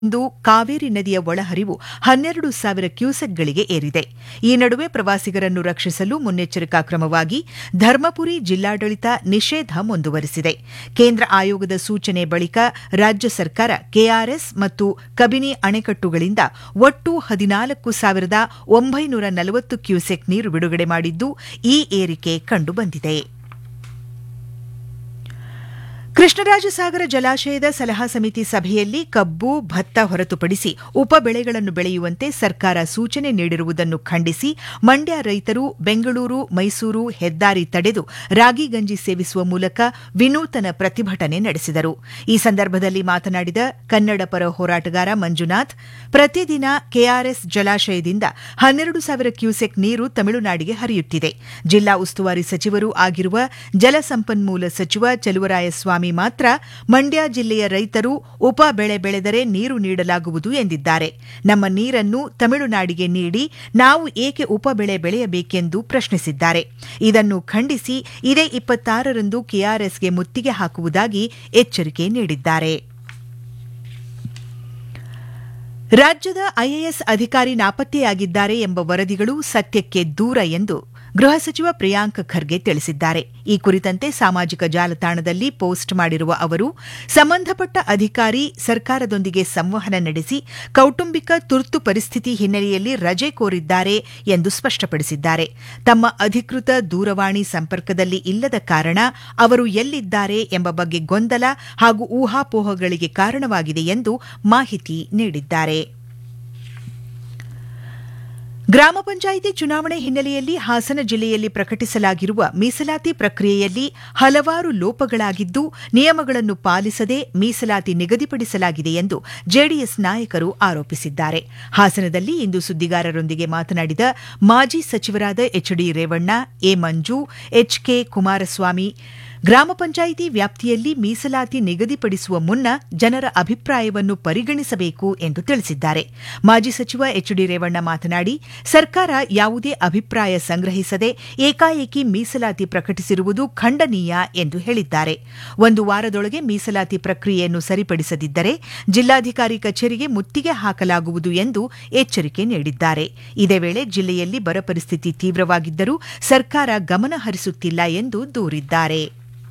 ಇಂದು ಕಾವೇರಿ ನದಿಯ ಒಳಹರಿವು ಹನ್ನೆರಡು ಸಾವಿರ ಕ್ಯೂಸೆಕ್ಗಳಿಗೆ ಏರಿದೆ ಈ ನಡುವೆ ಪ್ರವಾಸಿಗರನ್ನು ರಕ್ಷಿಸಲು ಮುನ್ನೆಚ್ಚರಿಕಾ ಕ್ರಮವಾಗಿ ಧರ್ಮಪುರಿ ಜಿಲ್ಲಾಡಳಿತ ನಿಷೇಧ ಮುಂದುವರೆಸಿದೆ ಕೇಂದ್ರ ಆಯೋಗದ ಸೂಚನೆ ಬಳಿಕ ರಾಜ್ಯ ಸರ್ಕಾರ ಕೆಆರ್ಎಸ್ ಮತ್ತು ಕಬಿನಿ ಅಣೆಕಟ್ಟುಗಳಿಂದ ಒಟ್ಟು ಹದಿನಾಲ್ಕು ಸಾವಿರದ ಒಂಬೈನೂರ ನಲವತ್ತು ಕ್ಯೂಸೆಕ್ ನೀರು ಬಿಡುಗಡೆ ಮಾಡಿದ್ದು ಈ ಏರಿಕೆ ಕಂಡುಬಂದಿದೆ ಕೃಷ್ಣರಾಜಸಾಗರ ಜಲಾಶಯದ ಸಲಹಾ ಸಮಿತಿ ಸಭೆಯಲ್ಲಿ ಕಬ್ಬು ಭತ್ತ ಹೊರತುಪಡಿಸಿ ಉಪ ಬೆಳೆಗಳನ್ನು ಬೆಳೆಯುವಂತೆ ಸರ್ಕಾರ ಸೂಚನೆ ನೀಡಿರುವುದನ್ನು ಖಂಡಿಸಿ ಮಂಡ್ಯ ರೈತರು ಬೆಂಗಳೂರು ಮೈಸೂರು ಹೆದ್ದಾರಿ ತಡೆದು ರಾಗಿ ಗಂಜಿ ಸೇವಿಸುವ ಮೂಲಕ ವಿನೂತನ ಪ್ರತಿಭಟನೆ ನಡೆಸಿದರು ಈ ಸಂದರ್ಭದಲ್ಲಿ ಮಾತನಾಡಿದ ಕನ್ನಡ ಪರ ಹೋರಾಟಗಾರ ಮಂಜುನಾಥ್ ಪ್ರತಿದಿನ ಕೆಆರ್ಎಸ್ ಜಲಾಶಯದಿಂದ ಹನ್ನೆರಡು ಸಾವಿರ ಕ್ಯೂಸೆಕ್ ನೀರು ತಮಿಳುನಾಡಿಗೆ ಹರಿಯುತ್ತಿದೆ ಜಿಲ್ಲಾ ಉಸ್ತುವಾರಿ ಸಚಿವರೂ ಆಗಿರುವ ಜಲಸಂಪನ್ಮೂಲ ಸಚಿವ ಚಲುವರಾಯಸ್ವಾಮಿ ಮಾತ್ರ ಮಂಡ್ಯ ಜಿಲ್ಲೆಯ ರೈತರು ಉಪ ಬೆಳೆ ಬೆಳೆದರೆ ನೀರು ನೀಡಲಾಗುವುದು ಎಂದಿದ್ದಾರೆ ನಮ್ಮ ನೀರನ್ನು ತಮಿಳುನಾಡಿಗೆ ನೀಡಿ ನಾವು ಏಕೆ ಉಪ ಬೆಳೆ ಬೆಳೆಯಬೇಕೆಂದು ಪ್ರಶ್ನಿಸಿದ್ದಾರೆ ಇದನ್ನು ಖಂಡಿಸಿ ಇದೇ ಇಪ್ಪತ್ತಾರರಂದು ಕೆಆರ್ಎಸ್ಗೆ ಮುತ್ತಿಗೆ ಹಾಕುವುದಾಗಿ ಎಚ್ಚರಿಕೆ ನೀಡಿದ್ದಾರೆ ರಾಜ್ಯದ ಐಎಎಸ್ ಅಧಿಕಾರಿ ನಾಪತ್ತೆಯಾಗಿದ್ದಾರೆ ಎಂಬ ವರದಿಗಳು ಸತ್ಯಕ್ಕೆ ದೂರ ಎಂದು ಗೃಹ ಸಚಿವ ಪ್ರಿಯಾಂಕ್ ಖರ್ಗೆ ತಿಳಿಸಿದ್ದಾರೆ ಈ ಕುರಿತಂತೆ ಸಾಮಾಜಿಕ ಜಾಲತಾಣದಲ್ಲಿ ಪೋಸ್ಟ್ ಮಾಡಿರುವ ಅವರು ಸಂಬಂಧಪಟ್ಟ ಅಧಿಕಾರಿ ಸರ್ಕಾರದೊಂದಿಗೆ ಸಂವಹನ ನಡೆಸಿ ಕೌಟುಂಬಿಕ ತುರ್ತು ಪರಿಸ್ಥಿತಿ ಹಿನ್ನೆಲೆಯಲ್ಲಿ ರಜೆ ಕೋರಿದ್ದಾರೆ ಎಂದು ಸ್ಪಷ್ಟಪಡಿಸಿದ್ದಾರೆ ತಮ್ಮ ಅಧಿಕೃತ ದೂರವಾಣಿ ಸಂಪರ್ಕದಲ್ಲಿ ಇಲ್ಲದ ಕಾರಣ ಅವರು ಎಲ್ಲಿದ್ದಾರೆ ಎಂಬ ಬಗ್ಗೆ ಗೊಂದಲ ಹಾಗೂ ಊಹಾಪೋಹಗಳಿಗೆ ಕಾರಣವಾಗಿದೆ ಎಂದು ಮಾಹಿತಿ ನೀಡಿದ್ದಾರೆ ಗ್ರಾಮ ಪಂಚಾಯಿತಿ ಚುನಾವಣೆ ಹಿನ್ನೆಲೆಯಲ್ಲಿ ಹಾಸನ ಜಿಲ್ಲೆಯಲ್ಲಿ ಪ್ರಕಟಿಸಲಾಗಿರುವ ಮೀಸಲಾತಿ ಪ್ರಕ್ರಿಯೆಯಲ್ಲಿ ಹಲವಾರು ಲೋಪಗಳಾಗಿದ್ದು ನಿಯಮಗಳನ್ನು ಪಾಲಿಸದೆ ಮೀಸಲಾತಿ ನಿಗದಿಪಡಿಸಲಾಗಿದೆ ಎಂದು ಜೆಡಿಎಸ್ ನಾಯಕರು ಆರೋಪಿಸಿದ್ದಾರೆ ಹಾಸನದಲ್ಲಿ ಇಂದು ಸುದ್ದಿಗಾರರೊಂದಿಗೆ ಮಾತನಾಡಿದ ಮಾಜಿ ಸಚಿವರಾದ H D Revanna A Manju H K Kumaraswamy gram panchayat ವ್ಯಾಪ್ತಿಯಲ್ಲಿ ಮೀಸಲಾತಿ ನಿಗದಿಪಡಿಸುವ ಮುನ್ನ ಜನರ ಅಭಿಪ್ರಾಯವನ್ನು ಪರಿಗಣಿಸಬೇಕು ಎಂದು ತಿಳಿಸಿದ್ದಾರೆ ಮಾಜಿ ಸಚಿವ ಎಚ್ ಡಿ ರೇವಣ್ಣ ಮಾತನಾಡಿ ಸರ್ಕಾರ ಯಾವುದೇ ಅಭಿಪ್ರಾಯ ಸಂಗ್ರಹಿಸದೆ ಏಕಾಏಕಿ ಮೀಸಲಾತಿ ಪ್ರಕಟಿಸಿರುವುದು ಖಂಡನೀಯ ಎಂದು ಹೇಳಿದ್ದಾರೆ ಒಂದು ವಾರದೊಳಗೆ ಮೀಸಲಾತಿ ಪ್ರಕ್ರಿಯೆಯನ್ನು ಸರಿಪಡಿಸದಿದ್ದರೆ ಜಿಲ್ಲಾಧಿಕಾರಿ ಕಚೇರಿಗೆ ಮುತ್ತಿಗೆ ಹಾಕಲಾಗುವುದು ಎಂದು ಎಚ್ಚರಿಕೆ ನೀಡಿದ್ದಾರೆ ಇದೇ ವೇಳೆ ಜಿಲ್ಲೆಯಲ್ಲಿ ಬರ ಪರಿಸ್ಥಿತಿ ತೀವ್ರವಾಗಿದ್ದರೂ ಸರ್ಕಾರ ಗಮನ ಹರಿಸುತ್ತಿಲ್ಲ ಎಂದು ದೂರಿದ್ದಾರೆ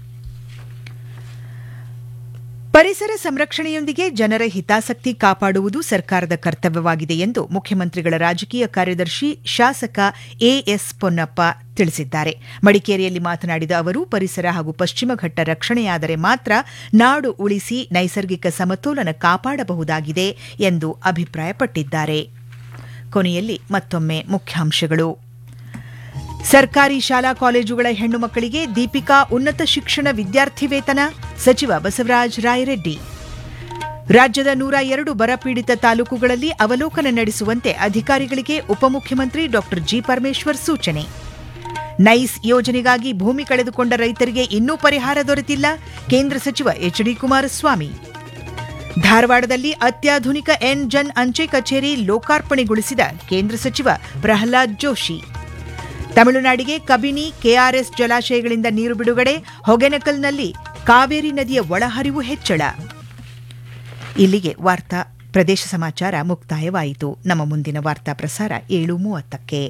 ಪರಿಸರ ಸಂರಕ್ಷಣೆಯೊಂದಿಗೆ ಜನರ ಹಿತಾಸಕ್ತಿ ಕಾಪಾಡುವುದು ಸರ್ಕಾರದ ಕರ್ತವ್ಯವಾಗಿದೆ ಎಂದು ಮುಖ್ಯಮಂತ್ರಿಗಳ ರಾಜಕೀಯ ಕಾರ್ಯದರ್ಶಿ ಶಾಸಕ ಎಎಸ್ ಪೊನ್ನಪ್ಪ ತಿಳಿಸಿದ್ದಾರೆ ಮಡಿಕೇರಿಯಲ್ಲಿ ಮಾತನಾಡಿದ ಅವರು ಪರಿಸರ ಹಾಗೂ ಪಶ್ಚಿಮ ಘಟ್ಟ ರಕ್ಷಣೆಯಾದರೆ ಮಾತ್ರ ನಾಡು ಉಳಿಸಿ ನೈಸರ್ಗಿಕ ಸಮತೋಲನ ಕಾಪಾಡಬಹುದಾಗಿದೆ ಎಂದು ಅಭಿಪ್ರಾಯಪಟ್ಟಿದ್ದಾರೆ ಕೊನೆಯಲ್ಲಿ ಮತ್ತೊಮ್ಮೆ ಮುಖ್ಯಾಂಶಗಳು ಸರ್ಕಾರಿ ಶಾಲಾ ಕಾಲೇಜುಗಳ ಹೆಣ್ಣು ಮಕ್ಕಳಿಗೆ ದೀಪಿಕಾ ಉನ್ನತ ಶಿಕ್ಷಣ ವಿದ್ಯಾರ್ಥಿ ವೇತನ ಸಚಿವ ಬಸವರಾಜ ರಾಯರೆಡ್ಡಿ ರಾಜ್ಯದ ನೂರ ಎರಡು ಬರಪೀಡಿತ ತಾಲೂಕುಗಳಲ್ಲಿ ಅವಲೋಕನ ನಡೆಸುವಂತೆ ಅಧಿಕಾರಿಗಳಿಗೆ ಉಪಮುಖ್ಯಮಂತ್ರಿ ಡಾ ಜಿ ಪರಮೇಶ್ವರ್ ಸೂಚನೆ ನೈಸ್ ಯೋಜನೆಗಾಗಿ ಭೂಮಿ ಕಳೆದುಕೊಂಡ ರೈತರಿಗೆ ಇನ್ನೂ ಪರಿಹಾರ ದೊರೆತಿಲ್ಲ ಕೇಂದ್ರ ಸಚಿವ ಎಚ್ ಡಿ ಕುಮಾರಸ್ವಾಮಿ ಧಾರವಾಡದಲ್ಲಿ ಅತ್ಯಾಧುನಿಕ ಎನ್ ಜನ್ ಅಂಚೆ ಕಚೇರಿ ಲೋಕಾರ್ಪಣೆಗೊಳಿಸಿದ ಕೇಂದ್ರ ಸಚಿವ ಪ್ರಹ್ಲಾದ್ ಜೋಶಿ ತಮಿಳುನಾಡಿಗೆ ಕಬಿನಿ ಕೆಆರ್ಎಸ್ ಜಲಾಶಯಗಳಿಂದ ನೀರು ಬಿಡುಗಡೆ ಹೊಗೆನಕಲ್ನಲ್ಲಿ ಕಾವೇರಿ ನದಿಯ ಒಳಹರಿವು ಹೆಚ್ಚಳ ಇಲ್ಲಿಗೆ ವಾರ್ತಾ ಪ್ರದೇಶ ಸಮಾಚಾರ ಮುಕ್ತಾಯವಾಯಿತು ನಮ್ಮ ಮುಂದಿನ ವಾರ್ತಾ ಪ್ರಸಾರ ಏಳು ಮೂವತ್ತಕ್ಕೆ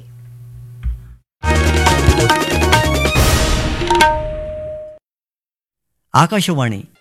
ಆಕಾಶವಾಣಿ